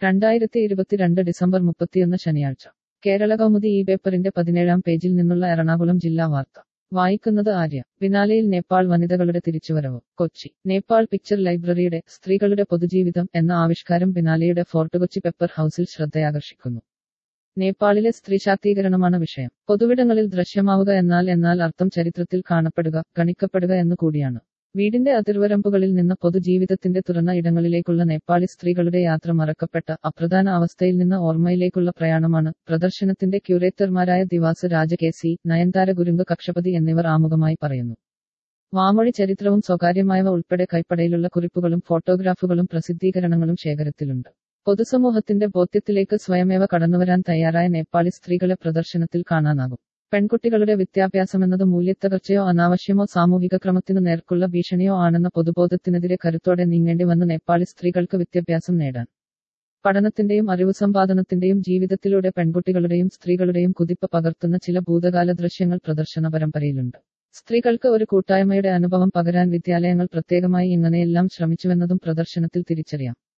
രണ്ടായിരത്തി ഇരുപത്തിരണ്ട് ഡിസംബർ മുപ്പത്തിയൊന്ന് ശനിയാഴ്ച കേരള കൗമുദി ഈ പേപ്പറിന്റെ പതിനേഴാം പേജിൽ നിന്നുള്ള എറണാകുളം ജില്ലാ വാർത്ത വായിക്കുന്നത് ആര്യ ബിനാലെയിൽ നേപ്പാൾ വനിതകളുടെ തിരിച്ചുവരവ് കൊച്ചി നേപ്പാൾ പിക്ചർ ലൈബ്രറിയുടെ സ്ത്രീകളുടെ പൊതുജീവിതം എന്ന ആവിഷ്കാരം ബിനാലെയുടെ ഫോർട്ട് കൊച്ചി പെപ്പർ ഹൌസിൽ ശ്രദ്ധയാകർഷിക്കുന്നു നേപ്പാളിലെ സ്ത്രീ ശാക്തീകരണമാണ് വിഷയം പൊതുവിടങ്ങളിൽ ദൃശ്യമാവുക എന്നാൽ എന്നാൽ അർത്ഥം ചരിത്രത്തിൽ കാണപ്പെടുക ഗണിക്കപ്പെടുക എന്നു കൂടിയാണ് വീടിന്റെ അതിർവരമ്പുകളിൽ നിന്ന് പൊതുജീവിതത്തിന്റെ തുറന്ന ഇടങ്ങളിലേക്കുള്ള നേപ്പാളി സ്ത്രീകളുടെ യാത്ര മറക്കപ്പെട്ട അപ്രധാന അവസ്ഥയിൽ നിന്ന് ഓർമ്മയിലേക്കുള്ള പ്രയാണമാണ് പ്രദർശനത്തിന്റെ ക്യൂറേറ്റർമാരായ ദിവാസ് രാജകേസി നയൻതാര ഗുരുങ്ക കക്ഷപതി എന്നിവർ ആമുഖമായി പറയുന്നു വാമൊഴി ചരിത്രവും സ്വകാര്യമായവ ഉൾപ്പെടെ കൈപ്പടയിലുള്ള കുറിപ്പുകളും ഫോട്ടോഗ്രാഫുകളും പ്രസിദ്ധീകരണങ്ങളും ശേഖരത്തിലുണ്ട് പൊതുസമൂഹത്തിന്റെ ബോധ്യത്തിലേക്ക് സ്വയമേവ കടന്നുവരാൻ തയ്യാറായ നേപ്പാളി സ്ത്രീകളെ പ്രദർശനത്തിൽ കാണാനാകും പെൺകുട്ടികളുടെ വിദ്യാഭ്യാസമെന്നത് മൂല്യത്തകർച്ചയോ അനാവശ്യമോ സാമൂഹിക ക്രമത്തിനു നേർക്കുള്ള ഭീഷണിയോ ആണെന്ന പൊതുബോധത്തിനെതിരെ കരുത്തോടെ നീങ്ങേണ്ടി വന്ന നേപ്പാളി സ്ത്രീകൾക്ക് വിദ്യാഭ്യാസം നേടാൻ പഠനത്തിന്റെയും അറിവ് സമ്പാദനത്തിന്റെയും ജീവിതത്തിലൂടെ പെൺകുട്ടികളുടെയും സ്ത്രീകളുടെയും കുതിപ്പ് പകർത്തുന്ന ചില ഭൂതകാല ദൃശ്യങ്ങൾ പ്രദർശന പരമ്പരയിലുണ്ട് സ്ത്രീകൾക്ക് ഒരു കൂട്ടായ്മയുടെ അനുഭവം പകരാൻ വിദ്യാലയങ്ങൾ പ്രത്യേകമായി ഇങ്ങനെയെല്ലാം ശ്രമിച്ചുവെന്നതും പ്രദർശനത്തിൽ തിരിച്ചറിയാം